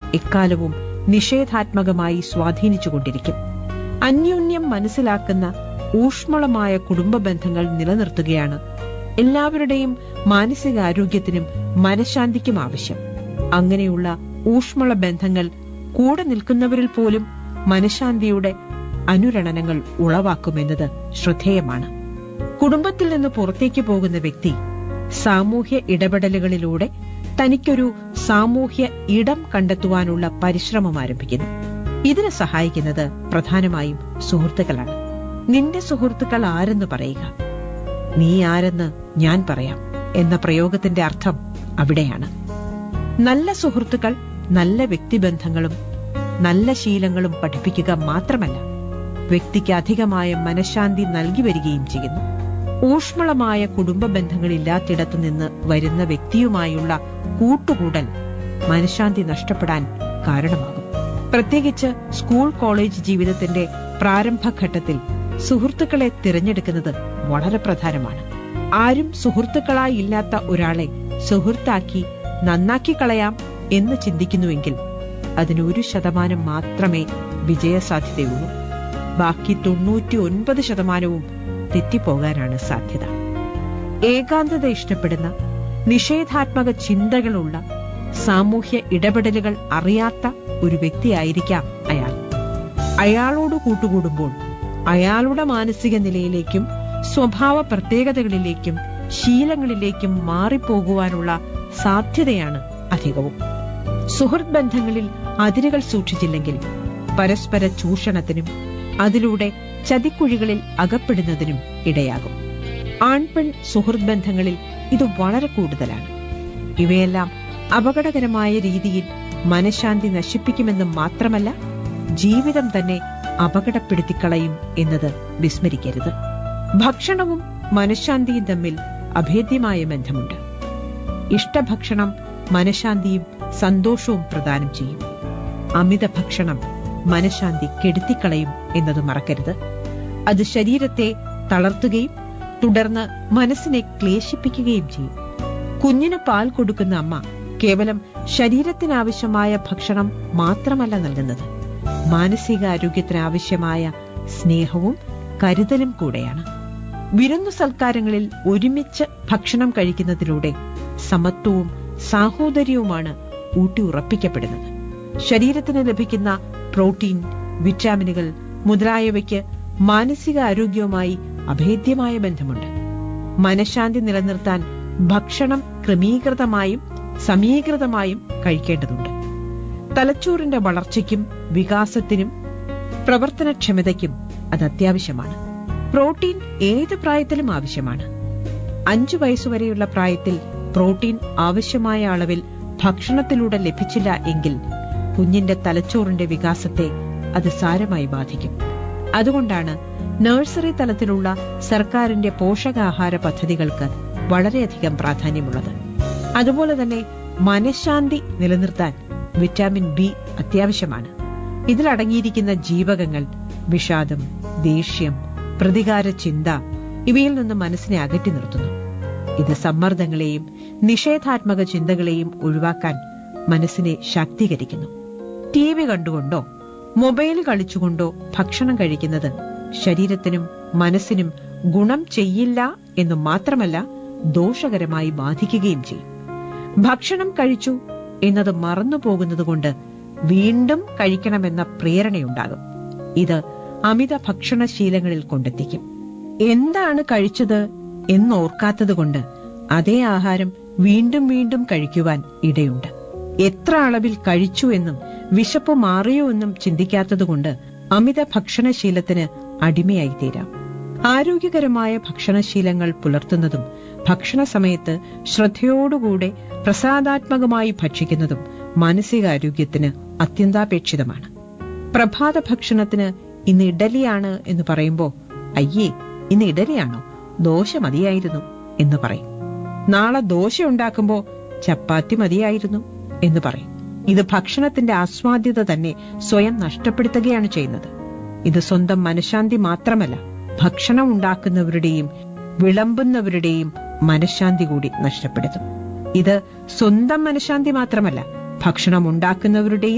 എക്കാലവും നിഷേധാത്മകമായി സ്വാധീനിച്ചുകൊണ്ടിരിക്കും അന്യോന്യം മനസ്സിലാക്കുന്ന ഊഷ്മളമായ കുടുംബ ബന്ധങ്ങൾ നിലനിർത്തുകയാണ് എല്ലാവരുടെയും മാനസികാരോഗ്യത്തിനും മനഃശാന്തിക്കും ആവശ്യം അങ്ങനെയുള്ള ഊഷ്മള ബന്ധങ്ങൾ കൂടെ നിൽക്കുന്നവരിൽ പോലും മനഃശാന്തിയുടെ അനുരണനങ്ങൾ ഉളവാക്കുമെന്നത് ശ്രദ്ധേയമാണ് കുടുംബത്തിൽ നിന്ന് പുറത്തേക്ക് പോകുന്ന വ്യക്തി സാമൂഹ്യ ഇടപെടലുകളിലൂടെ തനിക്കൊരു സാമൂഹ്യ ഇടം കണ്ടെത്തുവാനുള്ള പരിശ്രമം ആരംഭിക്കുന്നു ഇതിന് സഹായിക്കുന്നത് പ്രധാനമായും സുഹൃത്തുക്കളാണ് നിന്റെ സുഹൃത്തുക്കൾ ആരെന്ന് പറയുക നീ ആരെന്ന് ഞാൻ പറയാം എന്ന പ്രയോഗത്തിന്റെ അർത്ഥം അവിടെയാണ് നല്ല സുഹൃത്തുക്കൾ നല്ല വ്യക്തിബന്ധങ്ങളും നല്ല ശീലങ്ങളും പഠിപ്പിക്കുക മാത്രമല്ല വ്യക്തിക്ക് അധികമായ മനഃശാന്തി നൽകി വരികയും ചെയ്യുന്നു ഊഷ്മളമായ കുടുംബ ബന്ധങ്ങളില്ലാത്തിടത്തു നിന്ന് വരുന്ന വ്യക്തിയുമായുള്ള കൂട്ടുകൂടൽ മനഃശാന്തി നഷ്ടപ്പെടാൻ കാരണമാകും പ്രത്യേകിച്ച് സ്കൂൾ കോളേജ് ജീവിതത്തിന്റെ പ്രാരംഭഘട്ടത്തിൽ സുഹൃത്തുക്കളെ തിരഞ്ഞെടുക്കുന്നത് വളരെ പ്രധാനമാണ് ആരും സുഹൃത്തുക്കളായി ഇല്ലാത്ത ഒരാളെ സുഹൃത്താക്കി നന്നാക്കി കളയാം എന്ന് ചിന്തിക്കുന്നുവെങ്കിൽ അതിന് ഒരു ശതമാനം മാത്രമേ വിജയസാധ്യതയുള്ളൂ ബാക്കി തൊണ്ണൂറ്റി ഒൻപത് ശതമാനവും തെറ്റിപ്പോകാനാണ് സാധ്യത ഏകാന്തത ഇഷ്ടപ്പെടുന്ന നിഷേധാത്മക ചിന്തകളുള്ള സാമൂഹ്യ ഇടപെടലുകൾ അറിയാത്ത ഒരു വ്യക്തിയായിരിക്കാം അയാൾ അയാളോട് കൂട്ടുകൂടുമ്പോൾ അയാളുടെ മാനസിക നിലയിലേക്കും സ്വഭാവ പ്രത്യേകതകളിലേക്കും ശീലങ്ങളിലേക്കും മാറിപ്പോകുവാനുള്ള സാധ്യതയാണ് അധികവും സുഹൃത്ത് ബന്ധങ്ങളിൽ അതിരുകൾ സൂക്ഷിച്ചില്ലെങ്കിൽ പരസ്പര ചൂഷണത്തിനും അതിലൂടെ ചതിക്കുഴികളിൽ അകപ്പെടുന്നതിനും ഇടയാകും ആൺപെൺ സുഹൃത്ത് ബന്ധങ്ങളിൽ ഇത് വളരെ കൂടുതലാണ് ഇവയെല്ലാം അപകടകരമായ രീതിയിൽ മനഃശാന്തി നശിപ്പിക്കുമെന്ന് മാത്രമല്ല ജീവിതം തന്നെ അപകടപ്പെടുത്തിക്കളയും എന്നത് വിസ്മരിക്കരുത് ഭക്ഷണവും മനഃശാന്തിയും തമ്മിൽ അഭേദ്യമായ ബന്ധമുണ്ട് ഇഷ്ടഭക്ഷണം മനഃശാന്തിയും സന്തോഷവും പ്രദാനം ചെയ്യും അമിത ഭക്ഷണം മനഃശാന്തി കെടുത്തിക്കളയും എന്നത് മറക്കരുത് അത് ശരീരത്തെ തളർത്തുകയും തുടർന്ന് മനസ്സിനെ ക്ലേശിപ്പിക്കുകയും ചെയ്യും കുഞ്ഞിന് പാൽ കൊടുക്കുന്ന അമ്മ കേവലം ശരീരത്തിനാവശ്യമായ ഭക്ഷണം മാത്രമല്ല നൽകുന്നത് മാനസികാരോഗ്യത്തിന് ആവശ്യമായ സ്നേഹവും കരുതലും കൂടെയാണ് വിരുന്നു സൽക്കാരങ്ങളിൽ ഒരുമിച്ച് ഭക്ഷണം കഴിക്കുന്നതിലൂടെ സമത്വവും സാഹോദര്യവുമാണ് ഊട്ടി ഉറപ്പിക്കപ്പെടുന്നത് ശരീരത്തിന് ലഭിക്കുന്ന പ്രോട്ടീൻ വിറ്റാമിനുകൾ മുതലായവയ്ക്ക് മാനസിക ആരോഗ്യവുമായി അഭേദ്യമായ ബന്ധമുണ്ട് മനഃശാന്തി നിലനിർത്താൻ ഭക്ഷണം ക്രമീകൃതമായും സമീകൃതമായും കഴിക്കേണ്ടതുണ്ട് തലച്ചോറിന്റെ വളർച്ചയ്ക്കും വികാസത്തിനും പ്രവർത്തനക്ഷമതയ്ക്കും അത് അത്യാവശ്യമാണ് പ്രോട്ടീൻ ഏത് പ്രായത്തിലും ആവശ്യമാണ് അഞ്ചു വയസ്സുവരെയുള്ള പ്രായത്തിൽ പ്രോട്ടീൻ ആവശ്യമായ അളവിൽ ഭക്ഷണത്തിലൂടെ ലഭിച്ചില്ല എങ്കിൽ കുഞ്ഞിന്റെ തലച്ചോറിന്റെ വികാസത്തെ അത് സാരമായി ബാധിക്കും അതുകൊണ്ടാണ് നഴ്സറി തലത്തിലുള്ള സർക്കാരിന്റെ പോഷകാഹാര പദ്ധതികൾക്ക് വളരെയധികം പ്രാധാന്യമുള്ളത് അതുപോലെ തന്നെ മനഃശാന്തി നിലനിർത്താൻ വിറ്റാമിൻ ബി അത്യാവശ്യമാണ് ഇതിലടങ്ങിയിരിക്കുന്ന ജീവകങ്ങൾ വിഷാദം ദേഷ്യം പ്രതികാര ചിന്ത ഇവയിൽ നിന്ന് മനസ്സിനെ അകറ്റി നിർത്തുന്നു ഇത് സമ്മർദ്ദങ്ങളെയും നിഷേധാത്മക ചിന്തകളെയും ഒഴിവാക്കാൻ മനസ്സിനെ ശാക്തീകരിക്കുന്നു ടി വി കണ്ടുകൊണ്ടോ മൊബൈൽ കളിച്ചുകൊണ്ടോ ഭക്ഷണം കഴിക്കുന്നത് ശരീരത്തിനും മനസ്സിനും ഗുണം ചെയ്യില്ല എന്ന് മാത്രമല്ല ദോഷകരമായി ബാധിക്കുകയും ചെയ്യും ഭക്ഷണം കഴിച്ചു എന്നത് മറന്നു പോകുന്നതുകൊണ്ട് വീണ്ടും കഴിക്കണമെന്ന പ്രേരണയുണ്ടാകും ഇത് അമിത ഭക്ഷണശീലങ്ങളിൽ കൊണ്ടെത്തിക്കും എന്താണ് കഴിച്ചത് എന്നോർക്കാത്തതുകൊണ്ട് അതേ ആഹാരം വീണ്ടും വീണ്ടും കഴിക്കുവാൻ ഇടയുണ്ട് എത്ര അളവിൽ കഴിച്ചു എന്നും വിശപ്പ് മാറിയോ എന്നും ചിന്തിക്കാത്തതുകൊണ്ട് അമിത ഭക്ഷണശീലത്തിന് അടിമയായി തീരാം ആരോഗ്യകരമായ ഭക്ഷണശീലങ്ങൾ പുലർത്തുന്നതും ഭക്ഷണ സമയത്ത് ശ്രദ്ധയോടുകൂടെ പ്രസാദാത്മകമായി ഭക്ഷിക്കുന്നതും മാനസികാരോഗ്യത്തിന് അത്യന്താപേക്ഷിതമാണ് പ്രഭാത ഭക്ഷണത്തിന് ഇന്ന് ഇഡലിയാണ് എന്ന് പറയുമ്പോൾ അയ്യേ ഇന്ന് ഇഡലിയാണോ ദോശ മതിയായിരുന്നു എന്ന് പറയും നാളെ ദോശ ഉണ്ടാക്കുമ്പോ ചപ്പാത്തി മതിയായിരുന്നു എന്ന് പറയും ഇത് ഭക്ഷണത്തിന്റെ ആസ്വാദ്യത തന്നെ സ്വയം നഷ്ടപ്പെടുത്തുകയാണ് ചെയ്യുന്നത് ഇത് സ്വന്തം മനഃശാന്തി മാത്രമല്ല ഭക്ഷണം ഉണ്ടാക്കുന്നവരുടെയും വിളമ്പുന്നവരുടെയും മനഃശാന്തി കൂടി നഷ്ടപ്പെടുത്തും ഇത് സ്വന്തം മനഃശാന്തി മാത്രമല്ല ഭക്ഷണം ഉണ്ടാക്കുന്നവരുടെയും